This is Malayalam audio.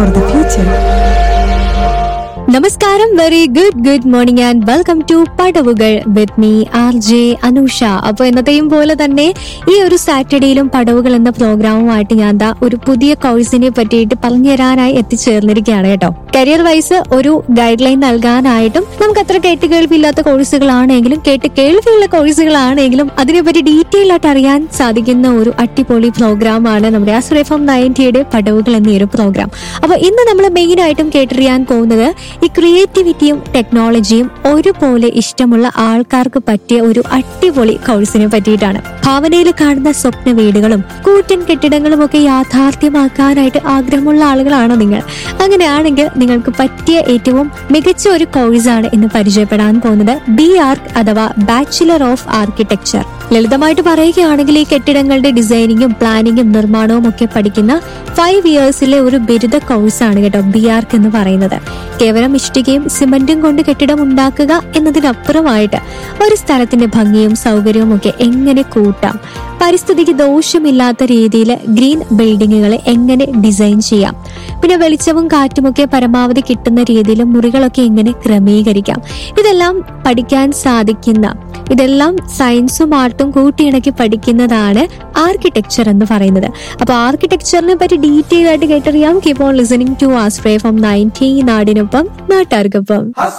for the future. നമസ്കാരം very good good morning and welcome to Padavukal with me R J Anusha അപ്പൊ എന്നത്തെയും പോലെ തന്നെ ഈ ഒരു സാറ്റർഡേയിലും പടവുകൾ എന്ന പ്രോഗ്രാമുമായിട്ട് ഞാൻ ദാ ഒരു പുതിയ കോഴ്സിനെ പറ്റിയിട്ട് പറഞ്ഞു തരാനായി എത്തിച്ചേർന്നിരിക്കുകയാണ് കേട്ടോ കരിയർ വൈസ് ഒരു ഗൈഡ് ലൈൻ നൽകാനായിട്ടും നമുക്ക് അത്ര കേട്ട് കേൾവിയില്ലാത്ത കോഴ്സുകളാണെങ്കിലും കേട്ട് കേൾവിയുള്ള കോഴ്സുകളാണെങ്കിലും അതിനെപ്പറ്റി ഡീറ്റെയിൽ ആയിട്ട് അറിയാൻ സാധിക്കുന്ന ഒരു അടിപൊളി പ്രോഗ്രാമാണ് നമ്മുടെ ആശ്രയഫം നയൻറ്റിയുടെ പടവുകൾ എന്ന ഈ ഒരു പ്രോഗ്രാം അപ്പൊ ഇന്ന് നമ്മൾ മെയിൻ ആയിട്ടും കേട്ടറിയാൻ പോകുന്നത് ഈ ക്രിയേറ്റിവിറ്റിയും ടെക്നോളജിയും ഒരുപോലെ ഇഷ്ടമുള്ള ആൾക്കാർക്ക് പറ്റിയ ഒരു അടിപൊളി കോഴ്സിനെ പറ്റിയിട്ടാണ് ഭാവനയിൽ കാണുന്ന സ്വപ്ന വീടുകളും കൂറ്റൻ കെട്ടിടങ്ങളും ഒക്കെ യാഥാർത്ഥ്യമാക്കാനായിട്ട് ആഗ്രഹമുള്ള ആളുകളാണോ നിങ്ങൾ അങ്ങനെയാണെങ്കിൽ നിങ്ങൾക്ക് പറ്റിയ ഏറ്റവും മികച്ച ഒരു കോഴ്സാണ് ഇന്ന് പരിചയപ്പെടാൻ പോകുന്നത് ബി ആർക്ക് അഥവാ ബാച്ചുലർ ഓഫ് ആർക്കിടെക്ചർ ലളിതമായിട്ട് പറയുകയാണെങ്കിൽ ഈ കെട്ടിടങ്ങളുടെ ഡിസൈനിങ്ങും പ്ലാനിങ്ങും നിർമ്മാണവും ഒക്കെ പഠിക്കുന്ന ഫൈവ് ഇയേഴ്സിലെ ഒരു ബിരുദ കോഴ്സാണ് കേട്ടോ ബി ആർക്ക് എന്ന് പറയുന്നത് കേവലം ഇഷ്ടികയും സിമന്റും കൊണ്ട് കെട്ടിടം ഉണ്ടാക്കുക എന്നതിനപ്പുറമായിട്ട് ഒരു സ്ഥലത്തിന്റെ ഭംഗിയും സൗകര്യവും ഒക്കെ എങ്ങനെ കൂട്ടാം പരിസ്ഥിതിക്ക് ദോഷമില്ലാത്ത രീതിയിൽ ഗ്രീൻ ബിൽഡിങ്ങുകളെ എങ്ങനെ ഡിസൈൻ ചെയ്യാം പിന്നെ വെളിച്ചവും കാറ്റുമൊക്കെ പരമാവധി കിട്ടുന്ന രീതിയിൽ മുറികളൊക്കെ എങ്ങനെ ക്രമീകരിക്കാം ഇതെല്ലാം പഠിക്കാൻ സാധിക്കുന്ന ഇതെല്ലാം സയൻസും ആർട്ടും കൂട്ടിയിണക്കി പഠിക്കുന്നതാണ് ആർക്കിടെക്ചർ എന്ന് പറയുന്നത് അപ്പൊ ആർക്കിടെക്ചറിനെ പറ്റി ഡീറ്റെയിൽ ആയിട്ട് കേട്ടറിയാം കീപ് ഓൺ ലിസണിംഗ് ടു ആസ്ട്രേ ഫ്രം നയൻറ്റി നാടിനൊപ്പം നാട്ടാർക്കൊപ്പം